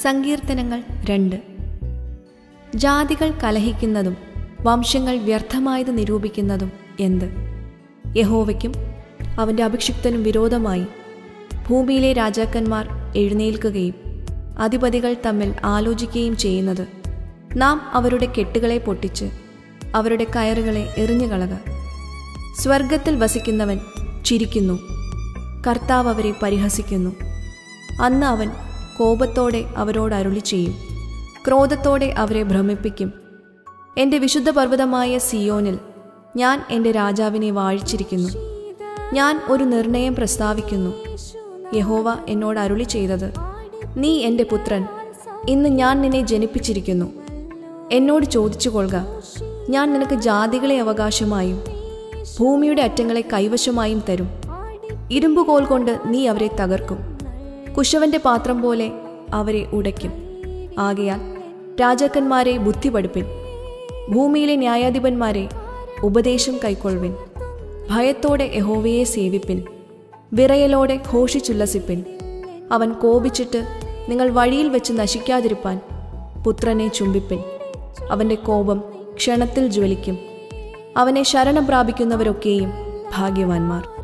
സങ്കീർത്തനങ്ങൾ രണ്ട് ജാതികൾ കലഹിക്കുന്നതും വംശങ്ങൾ വ്യർത്ഥമായത് നിരൂപിക്കുന്നതും എന്ത് യഹോവയ്ക്കും അവൻ്റെ അഭിഷിക്തനും വിരോധമായി ഭൂമിയിലെ രാജാക്കന്മാർ എഴുന്നേൽക്കുകയും അധിപതികൾ തമ്മിൽ ആലോചിക്കുകയും ചെയ്യുന്നത് നാം അവരുടെ കെട്ടുകളെ പൊട്ടിച്ച് അവരുടെ കയറുകളെ എറിഞ്ഞുകളക സ്വർഗത്തിൽ വസിക്കുന്നവൻ ചിരിക്കുന്നു കർത്താവ് അവരെ പരിഹസിക്കുന്നു അന്ന് അവൻ കോപത്തോടെ അവരോട് അരുളി ചെയ്യും ക്രോധത്തോടെ അവരെ ഭ്രമിപ്പിക്കും എൻ്റെ വിശുദ്ധ പർവ്വതമായ സിയോനിൽ ഞാൻ എൻ്റെ രാജാവിനെ വാഴിച്ചിരിക്കുന്നു ഞാൻ ഒരു നിർണയം പ്രസ്താവിക്കുന്നു യഹോവ എന്നോട് അരുളി ചെയ്തത് നീ എൻ്റെ പുത്രൻ ഇന്ന് ഞാൻ നിന്നെ ജനിപ്പിച്ചിരിക്കുന്നു എന്നോട് ചോദിച്ചു കൊള്ളുക ഞാൻ നിനക്ക് ജാതികളെ അവകാശമായും ഭൂമിയുടെ അറ്റങ്ങളെ കൈവശമായും തരും ഇരുമ്പുകോൽ കൊണ്ട് നീ അവരെ തകർക്കും കുശവന്റെ പാത്രം പോലെ അവരെ ഉടയ്ക്കും ആകയാൽ രാജാക്കന്മാരെ ബുദ്ധി പഠിപ്പിൻ ഭൂമിയിലെ ന്യായാധിപന്മാരെ ഉപദേശം കൈക്കൊള്ളുവിൻ ഭയത്തോടെ യഹോവയെ സേവിപ്പിൻ വിറയലോടെ ഘോഷിച്ചുല്ലസിപ്പിൻ അവൻ കോപിച്ചിട്ട് നിങ്ങൾ വഴിയിൽ വെച്ച് നശിക്കാതിരിപ്പാൻ പുത്രനെ ചുംബിപ്പിൻ അവൻ്റെ കോപം ക്ഷണത്തിൽ ജ്വലിക്കും അവനെ ശരണം പ്രാപിക്കുന്നവരൊക്കെയും ഭാഗ്യവാന്മാർ